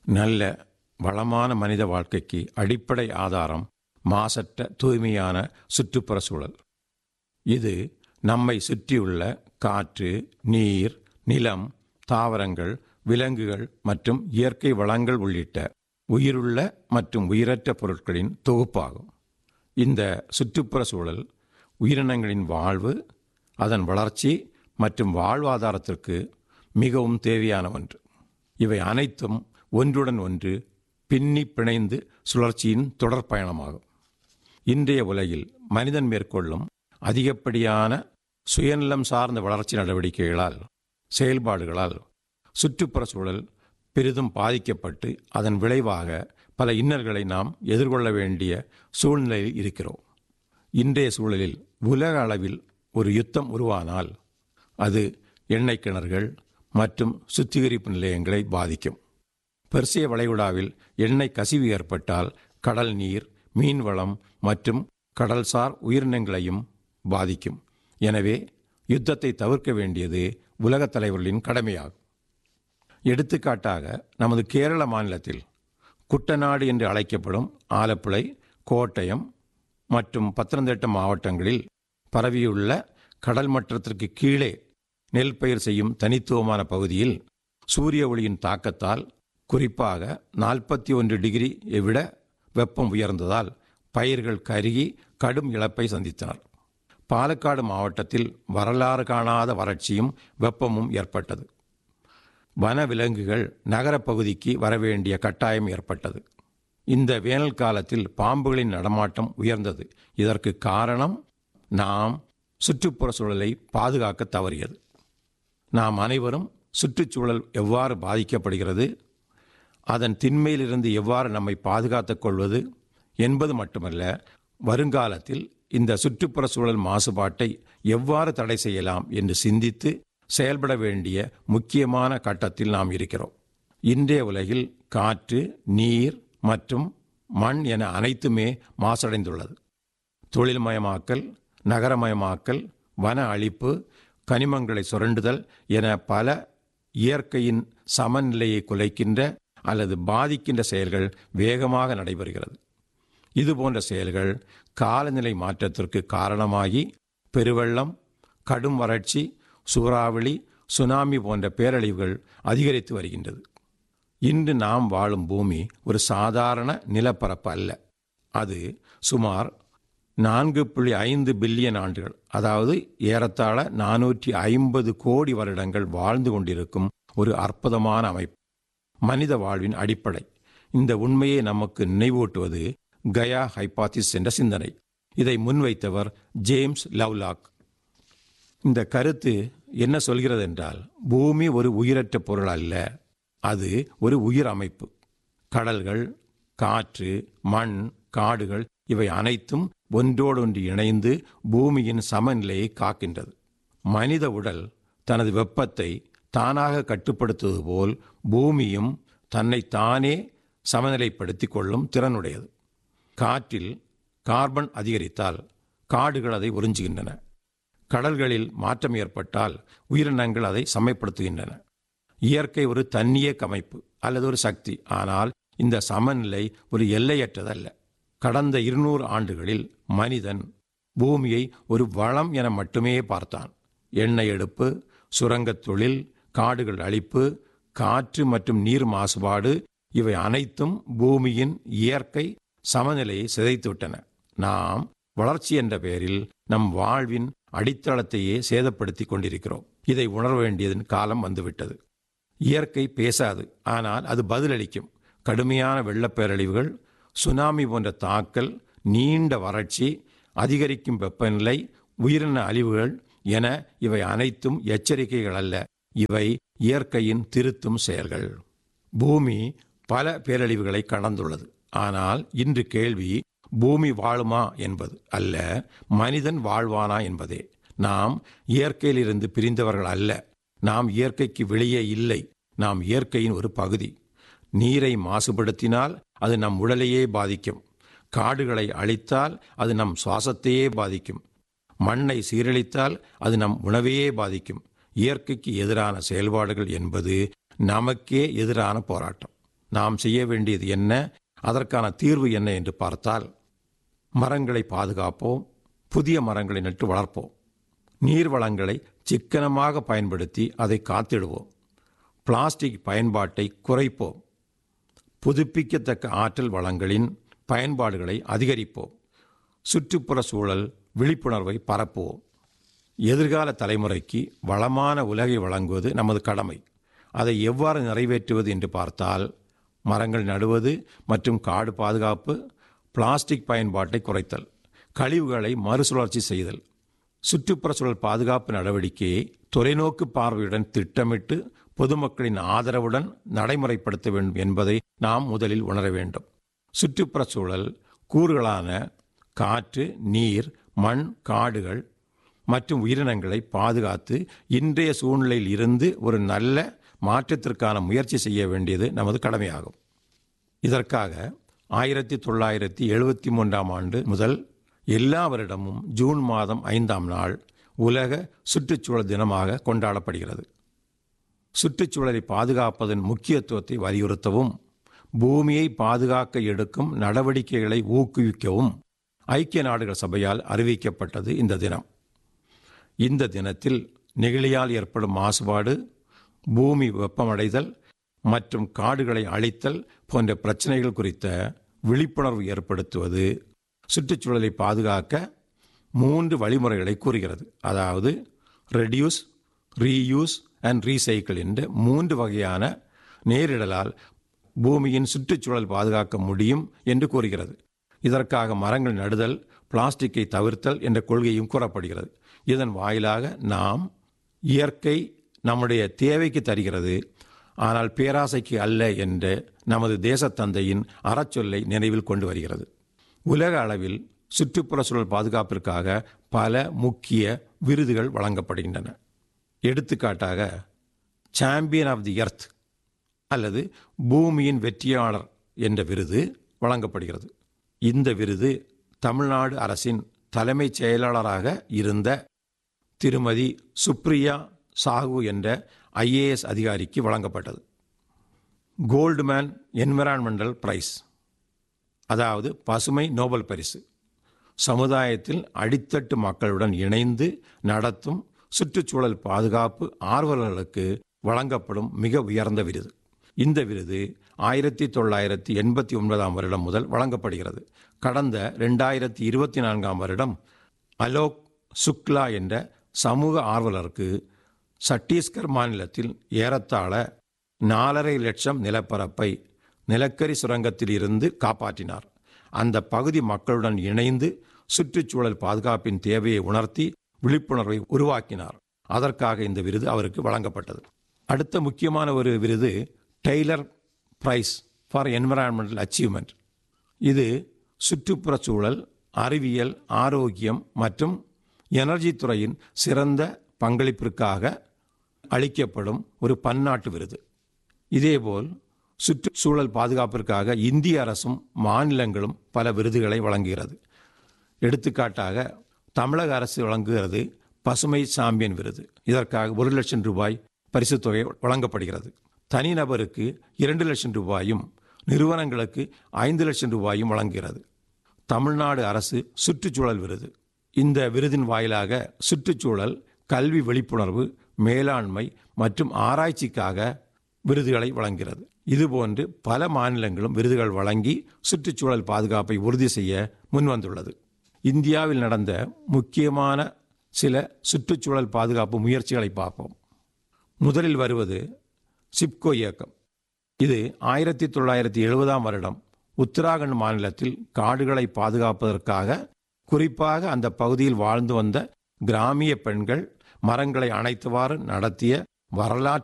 நல்ல வளமான மனித வாழ்க்கைக்கு அடிப்படை ஆதாரம் மாசற்ற தூய்மையான சுற்றுப்புற சூழல் இது நம்மை சுற்றியுள்ள காற்று நீர் நிலம் தாவரங்கள் விலங்குகள் மற்றும் இயற்கை வளங்கள் உள்ளிட்ட உயிருள்ள மற்றும் உயிரற்ற பொருட்களின் தொகுப்பாகும் இந்த சுற்றுப்புற சூழல் உயிரினங்களின் வாழ்வு அதன் வளர்ச்சி மற்றும் வாழ்வாதாரத்திற்கு மிகவும் தேவையான ஒன்று இவை அனைத்தும் ஒன்றுடன் ஒன்று பின்னி பிணைந்து சுழற்சியின் தொடர் பயணமாகும் இன்றைய உலகில் மனிதன் மேற்கொள்ளும் அதிகப்படியான சுயநலம் சார்ந்த வளர்ச்சி நடவடிக்கைகளால் செயல்பாடுகளால் சுற்றுப்புற சூழல் பெரிதும் பாதிக்கப்பட்டு அதன் விளைவாக பல இன்னல்களை நாம் எதிர்கொள்ள வேண்டிய சூழ்நிலையில் இருக்கிறோம் இன்றைய சூழலில் உலக அளவில் ஒரு யுத்தம் உருவானால் அது எண்ணெய் கிணறுகள் மற்றும் சுத்திகரிப்பு நிலையங்களை பாதிக்கும் பெர்சிய வளைகுடாவில் எண்ணெய் கசிவு ஏற்பட்டால் கடல் நீர் மீன்வளம் மற்றும் கடல்சார் உயிரினங்களையும் பாதிக்கும் எனவே யுத்தத்தை தவிர்க்க வேண்டியது உலகத் தலைவர்களின் கடமையாகும் எடுத்துக்காட்டாக நமது கேரள மாநிலத்தில் குட்டநாடு என்று அழைக்கப்படும் ஆலப்புழை கோட்டயம் மற்றும் பத்தனந்திட்ட மாவட்டங்களில் பரவியுள்ள கடல் மட்டத்திற்கு கீழே நெல் பயிர் செய்யும் தனித்துவமான பகுதியில் சூரிய ஒளியின் தாக்கத்தால் குறிப்பாக நாற்பத்தி ஒன்று டிகிரி விட வெப்பம் உயர்ந்ததால் பயிர்கள் கருகி கடும் இழப்பை சந்தித்தனர் பாலக்காடு மாவட்டத்தில் வரலாறு காணாத வறட்சியும் வெப்பமும் ஏற்பட்டது வன விலங்குகள் நகரப் பகுதிக்கு வரவேண்டிய கட்டாயம் ஏற்பட்டது இந்த வேனல் காலத்தில் பாம்புகளின் நடமாட்டம் உயர்ந்தது இதற்கு காரணம் நாம் சுற்றுப்புற சூழலை பாதுகாக்க தவறியது நாம் அனைவரும் சுற்றுச்சூழல் எவ்வாறு பாதிக்கப்படுகிறது அதன் திண்மையிலிருந்து எவ்வாறு நம்மை பாதுகாத்துக் கொள்வது என்பது மட்டுமல்ல வருங்காலத்தில் இந்த சுற்றுப்புற சூழல் மாசுபாட்டை எவ்வாறு தடை செய்யலாம் என்று சிந்தித்து செயல்பட வேண்டிய முக்கியமான கட்டத்தில் நாம் இருக்கிறோம் இன்றைய உலகில் காற்று நீர் மற்றும் மண் என அனைத்துமே மாசடைந்துள்ளது தொழில்மயமாக்கல் நகரமயமாக்கல் வன அழிப்பு கனிமங்களை சுரண்டுதல் என பல இயற்கையின் சமநிலையை குலைக்கின்ற அல்லது பாதிக்கின்ற செயல்கள் வேகமாக நடைபெறுகிறது இதுபோன்ற செயல்கள் காலநிலை மாற்றத்திற்கு காரணமாகி பெருவெள்ளம் கடும் வறட்சி சூறாவளி சுனாமி போன்ற பேரழிவுகள் அதிகரித்து வருகின்றது இன்று நாம் வாழும் பூமி ஒரு சாதாரண நிலப்பரப்பு அல்ல அது சுமார் நான்கு புள்ளி ஐந்து பில்லியன் ஆண்டுகள் அதாவது ஏறத்தாழ நானூற்றி ஐம்பது கோடி வருடங்கள் வாழ்ந்து கொண்டிருக்கும் ஒரு அற்புதமான அமைப்பு மனித வாழ்வின் அடிப்படை இந்த உண்மையை நமக்கு நினைவூட்டுவது கயா ஹைபாத்திஸ் என்ற சிந்தனை இதை முன்வைத்தவர் ஜேம்ஸ் லவ்லாக் இந்த கருத்து என்ன சொல்கிறது என்றால் பூமி ஒரு உயிரற்ற பொருள் அல்ல அது ஒரு உயிர் அமைப்பு கடல்கள் காற்று மண் காடுகள் இவை அனைத்தும் ஒன்றோடொன்று இணைந்து பூமியின் சமநிலையை காக்கின்றது மனித உடல் தனது வெப்பத்தை தானாக கட்டுப்படுத்துவது போல் பூமியும் தன்னை தானே சமநிலைப்படுத்திக் கொள்ளும் திறனுடையது காற்றில் கார்பன் அதிகரித்தால் காடுகள் அதை உறிஞ்சுகின்றன கடல்களில் மாற்றம் ஏற்பட்டால் உயிரினங்கள் அதை சமைப்படுத்துகின்றன இயற்கை ஒரு தன்னியக்க அமைப்பு அல்லது ஒரு சக்தி ஆனால் இந்த சமநிலை ஒரு எல்லையற்றதல்ல கடந்த இருநூறு ஆண்டுகளில் மனிதன் பூமியை ஒரு வளம் என மட்டுமே பார்த்தான் எண்ணெய் எடுப்பு சுரங்கத் தொழில் காடுகள் அழிப்பு காற்று மற்றும் நீர் மாசுபாடு இவை அனைத்தும் பூமியின் இயற்கை சமநிலையை சிதைத்துவிட்டன நாம் வளர்ச்சி என்ற பெயரில் நம் வாழ்வின் அடித்தளத்தையே சேதப்படுத்தி கொண்டிருக்கிறோம் இதை உணர வேண்டியதன் காலம் வந்துவிட்டது இயற்கை பேசாது ஆனால் அது பதிலளிக்கும் கடுமையான வெள்ளப்பேரழிவுகள் சுனாமி போன்ற தாக்கல் நீண்ட வறட்சி அதிகரிக்கும் வெப்பநிலை உயிரின அழிவுகள் என இவை அனைத்தும் எச்சரிக்கைகள் அல்ல இவை இயற்கையின் திருத்தும் செயல்கள் பூமி பல பேரழிவுகளை கடந்துள்ளது ஆனால் இன்று கேள்வி பூமி வாழுமா என்பது அல்ல மனிதன் வாழ்வானா என்பதே நாம் இயற்கையிலிருந்து பிரிந்தவர்கள் அல்ல நாம் இயற்கைக்கு வெளியே இல்லை நாம் இயற்கையின் ஒரு பகுதி நீரை மாசுபடுத்தினால் அது நம் உடலையே பாதிக்கும் காடுகளை அழித்தால் அது நம் சுவாசத்தையே பாதிக்கும் மண்ணை சீரழித்தால் அது நம் உணவையே பாதிக்கும் இயற்கைக்கு எதிரான செயல்பாடுகள் என்பது நமக்கே எதிரான போராட்டம் நாம் செய்ய வேண்டியது என்ன அதற்கான தீர்வு என்ன என்று பார்த்தால் மரங்களை பாதுகாப்போம் புதிய மரங்களை நட்டு வளர்ப்போம் நீர் வளங்களை சிக்கனமாக பயன்படுத்தி அதை காத்திடுவோம் பிளாஸ்டிக் பயன்பாட்டை குறைப்போம் புதுப்பிக்கத்தக்க ஆற்றல் வளங்களின் பயன்பாடுகளை அதிகரிப்போம் சுற்றுப்புற சூழல் விழிப்புணர்வை பரப்புவோம் எதிர்கால தலைமுறைக்கு வளமான உலகை வழங்குவது நமது கடமை அதை எவ்வாறு நிறைவேற்றுவது என்று பார்த்தால் மரங்கள் நடுவது மற்றும் காடு பாதுகாப்பு பிளாஸ்டிக் பயன்பாட்டை குறைத்தல் கழிவுகளை மறுசுழற்சி செய்தல் சுற்றுப்புற சூழல் பாதுகாப்பு நடவடிக்கையை தொலைநோக்கு பார்வையுடன் திட்டமிட்டு பொதுமக்களின் ஆதரவுடன் நடைமுறைப்படுத்த வேண்டும் என்பதை நாம் முதலில் உணர வேண்டும் சுற்றுப்புற சூழல் கூறுகளான காற்று நீர் மண் காடுகள் மற்றும் உயிரினங்களை பாதுகாத்து இன்றைய சூழ்நிலையில் இருந்து ஒரு நல்ல மாற்றத்திற்கான முயற்சி செய்ய வேண்டியது நமது கடமையாகும் இதற்காக ஆயிரத்தி தொள்ளாயிரத்தி எழுபத்தி மூன்றாம் ஆண்டு முதல் எல்லா வருடமும் ஜூன் மாதம் ஐந்தாம் நாள் உலக சுற்றுச்சூழல் தினமாக கொண்டாடப்படுகிறது சுற்றுச்சூழலை பாதுகாப்பதன் முக்கியத்துவத்தை வலியுறுத்தவும் பூமியை பாதுகாக்க எடுக்கும் நடவடிக்கைகளை ஊக்குவிக்கவும் ஐக்கிய நாடுகள் சபையால் அறிவிக்கப்பட்டது இந்த தினம் இந்த தினத்தில் நெகிழியால் ஏற்படும் மாசுபாடு பூமி வெப்பமடைதல் மற்றும் காடுகளை அழித்தல் போன்ற பிரச்சனைகள் குறித்த விழிப்புணர்வு ஏற்படுத்துவது சுற்றுச்சூழலை பாதுகாக்க மூன்று வழிமுறைகளை கூறுகிறது அதாவது ரெடியூஸ் ரீயூஸ் அண்ட் ரீசைக்கிள் என்ற மூன்று வகையான நேரிடலால் பூமியின் சுற்றுச்சூழல் பாதுகாக்க முடியும் என்று கூறுகிறது இதற்காக மரங்கள் நடுதல் பிளாஸ்டிக்கை தவிர்த்தல் என்ற கொள்கையும் கூறப்படுகிறது இதன் வாயிலாக நாம் இயற்கை நம்முடைய தேவைக்கு தருகிறது ஆனால் பேராசைக்கு அல்ல என்ற நமது தேசத்தந்தையின் அறச்சொல்லை நினைவில் கொண்டு வருகிறது உலக அளவில் சுற்றுப்புற சூழல் பாதுகாப்பிற்காக பல முக்கிய விருதுகள் வழங்கப்படுகின்றன எடுத்துக்காட்டாக சாம்பியன் ஆஃப் தி எர்த் அல்லது பூமியின் வெற்றியாளர் என்ற விருது வழங்கப்படுகிறது இந்த விருது தமிழ்நாடு அரசின் தலைமைச் செயலாளராக இருந்த திருமதி சுப்ரியா சாகு என்ற ஐஏஎஸ் அதிகாரிக்கு வழங்கப்பட்டது கோல்டுமேன் என்விரான்மெண்டல் பிரைஸ் அதாவது பசுமை நோபல் பரிசு சமுதாயத்தில் அடித்தட்டு மக்களுடன் இணைந்து நடத்தும் சுற்றுச்சூழல் பாதுகாப்பு ஆர்வலர்களுக்கு வழங்கப்படும் மிக உயர்ந்த விருது இந்த விருது ஆயிரத்தி தொள்ளாயிரத்தி எண்பத்தி ஒன்பதாம் வருடம் முதல் வழங்கப்படுகிறது கடந்த ரெண்டாயிரத்தி இருபத்தி நான்காம் வருடம் அலோக் சுக்லா என்ற சமூக ஆர்வலருக்கு சத்தீஸ்கர் மாநிலத்தில் ஏறத்தாழ நாலரை லட்சம் நிலப்பரப்பை நிலக்கரி சுரங்கத்தில் இருந்து காப்பாற்றினார் அந்த பகுதி மக்களுடன் இணைந்து சுற்றுச்சூழல் பாதுகாப்பின் தேவையை உணர்த்தி விழிப்புணர்வை உருவாக்கினார் அதற்காக இந்த விருது அவருக்கு வழங்கப்பட்டது அடுத்த முக்கியமான ஒரு விருது Tyler prize for environmental achievement இது சுற்றுப்புற சூழல் அறிவியல் ஆரோக்கியம் மற்றும் எனர்ஜி துறையின் சிறந்த பங்களிப்பிற்காக அளிக்கப்படும் ஒரு பன்னாட்டு விருது இதேபோல் சுற்றுச்சூழல் பாதுகாப்பிற்காக இந்திய அரசும் மாநிலங்களும் பல விருதுகளை வழங்குகிறது எடுத்துக்காட்டாக தமிழக அரசு வழங்குகிறது பசுமை சாம்பியன் விருது இதற்காக ஒரு லட்சம் ரூபாய் பரிசுத் தொகை வழங்கப்படுகிறது தனிநபருக்கு இரண்டு லட்சம் ரூபாயும் நிறுவனங்களுக்கு ஐந்து லட்சம் ரூபாயும் வழங்குகிறது தமிழ்நாடு அரசு சுற்றுச்சூழல் விருது இந்த விருதின் வாயிலாக சுற்றுச்சூழல் கல்வி விழிப்புணர்வு மேலாண்மை மற்றும் ஆராய்ச்சிக்காக விருதுகளை வழங்குகிறது இதுபோன்று பல மாநிலங்களும் விருதுகள் வழங்கி சுற்றுச்சூழல் பாதுகாப்பை உறுதி செய்ய முன்வந்துள்ளது இந்தியாவில் நடந்த முக்கியமான சில சுற்றுச்சூழல் பாதுகாப்பு முயற்சிகளை பார்ப்போம் முதலில் வருவது சிப்கோ இயக்கம் இது ஆயிரத்தி தொள்ளாயிரத்தி எழுபதாம் வருடம் உத்தராகண்ட் மாநிலத்தில் காடுகளை பாதுகாப்பதற்காக குறிப்பாக அந்த பகுதியில் வாழ்ந்து வந்த கிராமிய பெண்கள் மரங்களை அணைத்தவாறு நடத்திய வரலாற்று